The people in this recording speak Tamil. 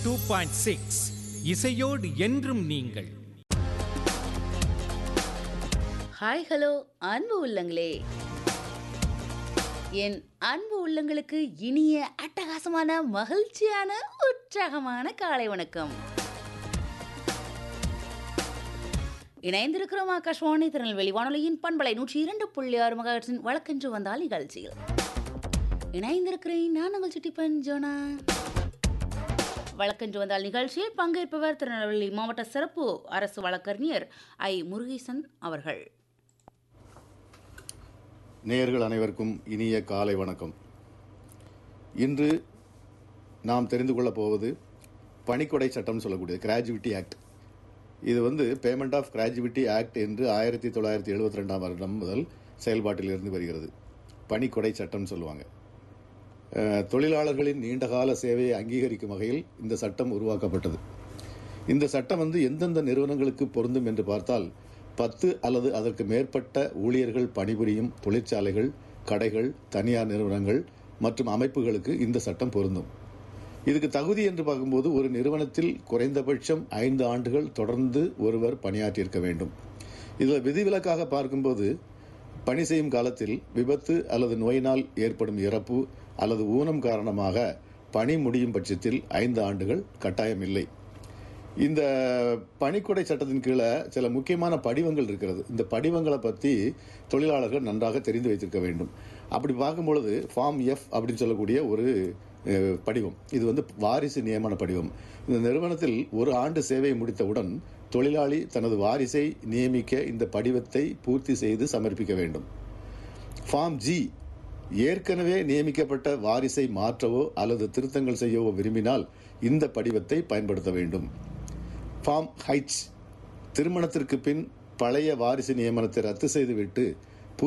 டூ பாயிண்ட் சிக்ஸ் இசையோடு என்றும் நீங்கள் ஹாய் ஹலோ அன்பு உள்ளங்களே என் அன்பு உள்ளங்களுக்கு இனிய அட்டகாசமான மகிழ்ச்சியான உற்சாகமான காலை வணக்கம் இணைந்திருக்கிறோம் ஆகாஷ்வாணி திருநெல்வேலி வானொலியின் பண்பலை நூற்றி இரண்டு புள்ளி ஆறு மகாட்சின் வழக்கென்று வந்தால் நிகழ்ச்சியில் இணைந்திருக்கிறேன் நான் உங்கள் சிட்டிப்பன் ஜோனா வழக்கென்று வந்தால் நிகழ்ச்சியில் பங்கேற்பவர் திருநெல்வேலி மாவட்ட சிறப்பு அரசு வழக்கறிஞர் ஐ முருகேசன் அவர்கள் நேயர்கள் அனைவருக்கும் இனிய காலை வணக்கம் இன்று நாம் தெரிந்து கொள்ளப் போவது பணிக்கொடை சட்டம் சொல்லக்கூடியது கிராஜுவிட்டி ஆக்ட் இது வந்து பேமெண்ட் ஆஃப் கிராஜுவிட்டி ஆக்ட் என்று ஆயிரத்தி தொள்ளாயிரத்தி எழுபத்தி ரெண்டாம் வருடம் முதல் செயல்பாட்டில் இருந்து வருகிறது பணிக்கொடை சட்டம் சொல்லுவாங்க அஹ், தொழிலாளர்களின் நீண்டகால சேவையை அங்கீகரிக்கும் வகையில் இந்த சட்டம் உருவாக்கப்பட்டது இந்த சட்டம் வந்து எந்தெந்த நிறுவனங்களுக்கு பொருந்தும் என்று பார்த்தால் பத்து அல்லது அதற்கு மேற்பட்ட ஊழியர்கள் பணிபுரியும் தொழிற்சாலைகள் கடைகள் தனியார் நிறுவனங்கள் மற்றும் அமைப்புகளுக்கு இந்த சட்டம் பொருந்தும் இதுக்கு தகுதி என்று பார்க்கும்போது ஒரு நிறுவனத்தில் குறைந்தபட்சம் ஐந்து ஆண்டுகள் தொடர்ந்து ஒருவர் பணியாற்றியிருக்க வேண்டும் இதில் விதிவிலக்காக பார்க்கும்போது பணி செய்யும் காலத்தில் விபத்து அல்லது நோயினால் ஏற்படும் இறப்பு அல்லது ஊனம் காரணமாக பணி முடியும் பட்சத்தில் ஐந்து ஆண்டுகள் கட்டாயம் இல்லை இந்த பணிக்கொடை சட்டத்தின் கீழே சில முக்கியமான படிவங்கள் இருக்கிறது இந்த படிவங்களை பற்றி தொழிலாளர்கள் நன்றாக தெரிந்து வைத்திருக்க வேண்டும் அப்படி பார்க்கும் பொழுது ஃபார்ம் எஃப் அப்படின்னு சொல்லக்கூடிய ஒரு அஹ், படிவம் இது வந்து வாரிசு நியமன படிவம் இந்த நிறுவனத்தில் ஒரு ஆண்டு சேவை முடித்தவுடன் தொழிலாளி தனது வாரிசை நியமிக்க இந்த படிவத்தை பூர்த்தி செய்து சமர்ப்பிக்க வேண்டும் ஃபார்ம் ஜி ஏற்கனவே நியமிக்கப்பட்ட வாரிசை மாற்றவோ அல்லது திருத்தங்கள் செய்யவோ விரும்பினால் இந்த படிவத்தை பயன்படுத்த வேண்டும் ஃபார்ம் ஹைச் திருமணத்திற்கு பின் பழைய வாரிசு நியமனத்தை ரத்து செய்துவிட்டு